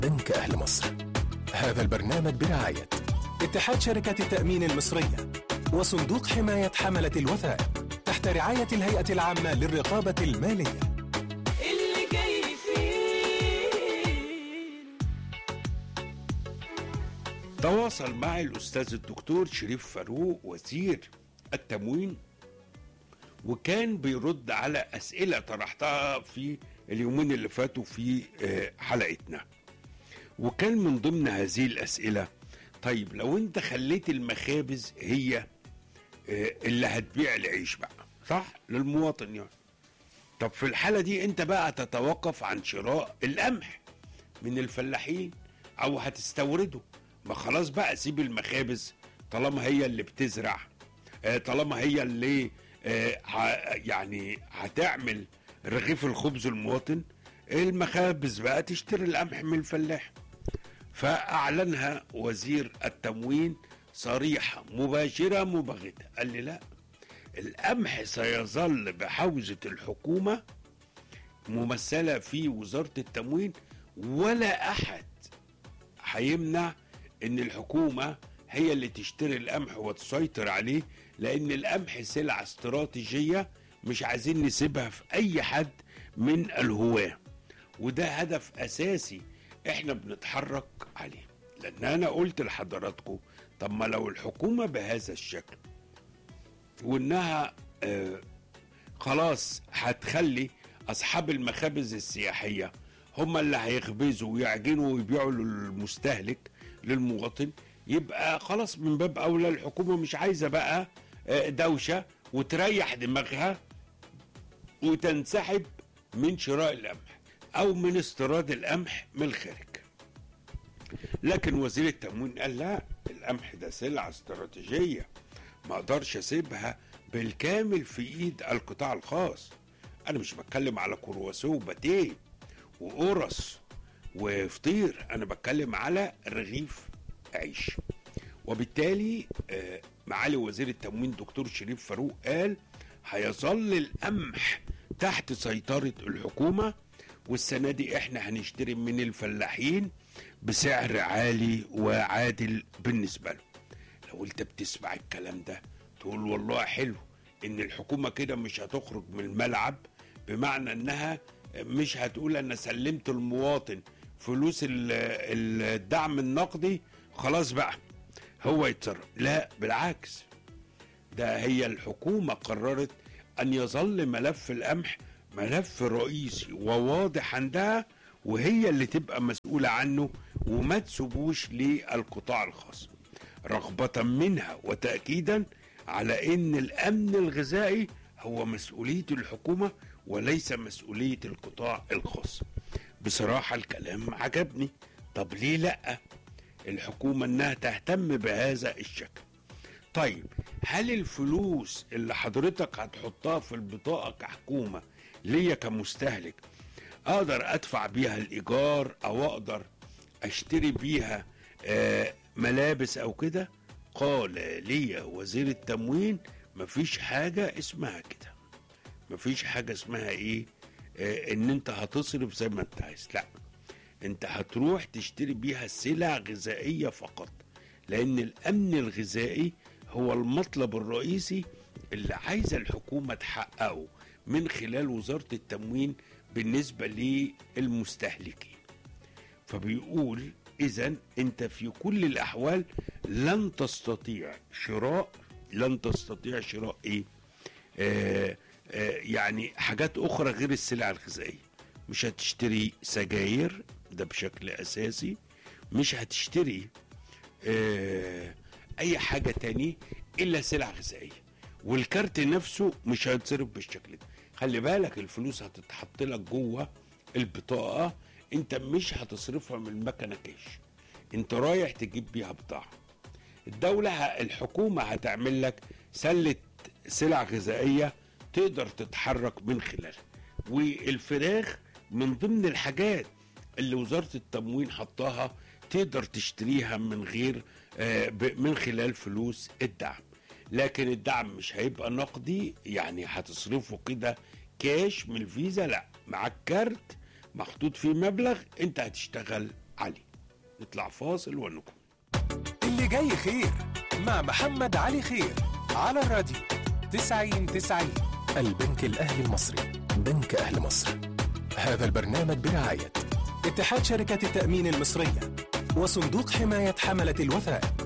بنك أهل مصر هذا البرنامج برعاية اتحاد شركة التأمين المصرية وصندوق حماية حملة الوثائق تحت رعاية الهيئة العامة للرقابة المالية اللي جاي فيه تواصل معي الأستاذ الدكتور شريف فاروق وزير التموين وكان بيرد على أسئلة طرحتها في اليومين اللي فاتوا في آه، حلقتنا وكان من ضمن هذه الأسئلة طيب لو أنت خليت المخابز هي آه، اللي هتبيع العيش بقى صح للمواطن يعني طب في الحالة دي أنت بقى تتوقف عن شراء القمح من الفلاحين او هتستورده ما خلاص بقى سيب المخابز طالما هي اللي بتزرع آه، طالما هي اللي آه، ه- يعني هتعمل رغيف الخبز المواطن المخابز بقى تشتري القمح من الفلاح فاعلنها وزير التموين صريحه مباشره مبغته قال لي لا القمح سيظل بحوزه الحكومه ممثله في وزاره التموين ولا احد هيمنع ان الحكومه هي اللي تشتري القمح وتسيطر عليه لان القمح سلعه استراتيجيه مش عايزين نسيبها في اي حد من الهواه وده هدف اساسي احنا بنتحرك عليه لان انا قلت لحضراتكم طب ما لو الحكومه بهذا الشكل وانها آه خلاص هتخلي اصحاب المخابز السياحيه هم اللي هيخبزوا ويعجنوا ويبيعوا للمستهلك للمواطن يبقى خلاص من باب اولى الحكومه مش عايزه بقى آه، دوشه وتريح دماغها وتنسحب من شراء القمح او من استيراد القمح من الخارج لكن وزير التموين قال لا القمح ده سلعه استراتيجيه ما اقدرش اسيبها بالكامل في ايد القطاع الخاص انا مش بتكلم على كرواسون وباتيه وقرص وفطير انا بتكلم على رغيف عيش وبالتالي آه، معالي وزير التموين دكتور شريف فاروق قال هيظل القمح تحت سيطرة الحكومة والسنة دي احنا هنشتري من الفلاحين بسعر عالي وعادل بالنسبة له لو انت بتسمع الكلام ده تقول والله حلو ان الحكومة كده مش هتخرج من الملعب بمعنى انها مش هتقول انا سلمت المواطن فلوس ال- ال- الدعم النقدي خلاص بقى هو يتصرف لا بالعكس ده هي الحكومة قررت أن يظل ملف القمح ملف رئيسي وواضح عندها وهي اللي تبقى مسؤولة عنه وما تسيبوش للقطاع الخاص رغبة منها وتأكيدا على أن الأمن الغذائي هو مسؤولية الحكومة وليس مسؤولية القطاع الخاص بصراحة الكلام عجبني طب ليه لأ الحكومة أنها تهتم بهذا الشكل طيب هل الفلوس اللي حضرتك هتحطها في البطاقة كحكومة ليا كمستهلك اقدر ادفع بيها الايجار او اقدر اشتري بيها آه، ملابس او كده قال لي وزير التموين مفيش حاجة اسمها كده مفيش حاجة اسمها ايه آه، ان انت هتصرف زي ما انت عايز لا انت هتروح تشتري بيها سلع غذائية فقط لان الامن الغذائي هو المطلب الرئيسي اللي عايزة الحكومة تحققه من خلال وزارة التموين بالنسبة للمستهلكين فبيقول اذا انت في كل الاحوال لن تستطيع شراء لن تستطيع شراء ايه آه آه يعني حاجات اخرى غير السلع الغذائيه مش هتشتري سجاير ده بشكل اساسي مش هتشتري آه اي حاجه تاني الا سلع غذائيه والكارت نفسه مش هيتصرف بالشكل ده خلي بالك الفلوس هتتحط لك جوه البطاقه انت مش هتصرفها من المكنه كاش انت رايح تجيب بيها بضاعه الدولة ه- الحكومة هتعمل لك سلة سلع غذائية تقدر تتحرك من خلالها والفراخ من ضمن الحاجات اللي وزارة التموين حطاها تقدر تشتريها من غير آه، ب- من خلال فلوس الدعم لكن الدعم مش هيبقى نقدي يعني هتصرفه كده كاش من الفيزا لا معاك كارت محطوط فيه مبلغ انت هتشتغل علي نطلع فاصل ونكمل اللي جاي خير مع محمد علي خير على الراديو 90 90 البنك الأهلي المصري بنك أهل مصر هذا البرنامج برعاية اتحاد شركات التأمين المصرية وصندوق حماية حملة الوثائق